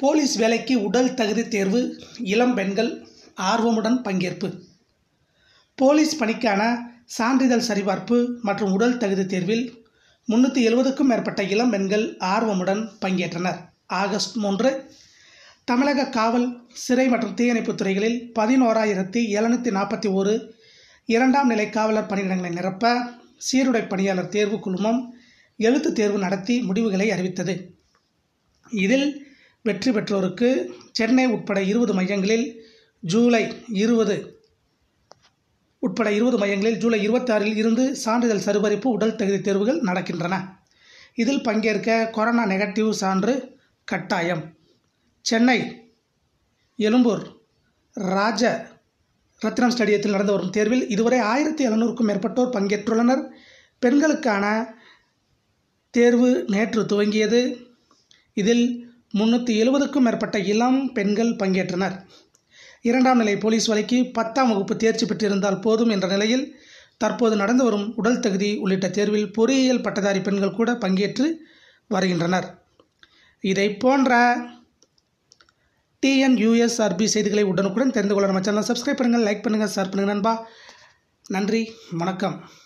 police வேலைக்கு உடல் தகுதி தேர்வு இளம் பெண்கள் ஆர்வமுடன் பங்கேற்பு போலீஸ் பணிக்கான சான்றிதழ் சரிபார்ப்பு மற்றும் உடல் தகுதி தேர்வில் முன்னூற்றி எழுபதுக்கும் மேற்பட்ட இளம் பெண்கள் ஆர்வமுடன் பங்கேற்றனர் ஆகஸ்ட் மூன்று தமிழக காவல் சிறை மற்றும் தீயணைப்புத் துறைகளில் பதினோராயிரத்தி எழுநூற்றி நாற்பத்தி ஒரு இரண்டாம் நிலை காவலர் பணியிடங்களை நிரப்ப சீருடை பணியாளர் தேர்வு குழுமம் எழுத்து தேர்வு நடத்தி முடிவுகளை அறிவித்தது இதில் வெற்றி பெற்றோருக்கு சென்னை உட்பட இருபது மையங்களில் ஜூலை இருபது உட்பட இருபது மையங்களில் ஜூலை இருபத்தாறில் இருந்து சான்றிதழ் சரிபார்ப்பு உடல் தகுதி தேர்வுகள் நடக்கின்றன இதில் பங்கேற்க கொரோனா நெகட்டிவ் சான்று கட்டாயம் சென்னை எழும்பூர் ராஜ ரத்னம் ஸ்டேடியத்தில் நடந்து வரும் தேர்வில் இதுவரை ஆயிரத்தி எழுநூறுக்கும் மேற்பட்டோர் பங்கேற்றுள்ளனர் பெண்களுக்கான தேர்வு நேற்று துவங்கியது இதில் முன்னூற்றி எழுபதுக்கும் மேற்பட்ட இளம் பெண்கள் பங்கேற்றனர் இரண்டாம் நிலை போலீஸ் வேலைக்கு பத்தாம் வகுப்பு தேர்ச்சி பெற்றிருந்தால் போதும் என்ற நிலையில் தற்போது நடந்து வரும் உடல் தகுதி உள்ளிட்ட தேர்வில் பொறியியல் பட்டதாரி பெண்கள் கூட பங்கேற்று வருகின்றனர் இதை போன்ற டிஎன்யூஎஸ்ஆர்பி செய்திகளை உடனுக்குடன் தெரிந்து கொள்ள நம்ம சேனலை சப்ஸ்கிரைப் பண்ணுங்கள் லைக் பண்ணுங்கள் ஷேர் பண்ணுங்கள் நண்பா நன்றி வணக்கம்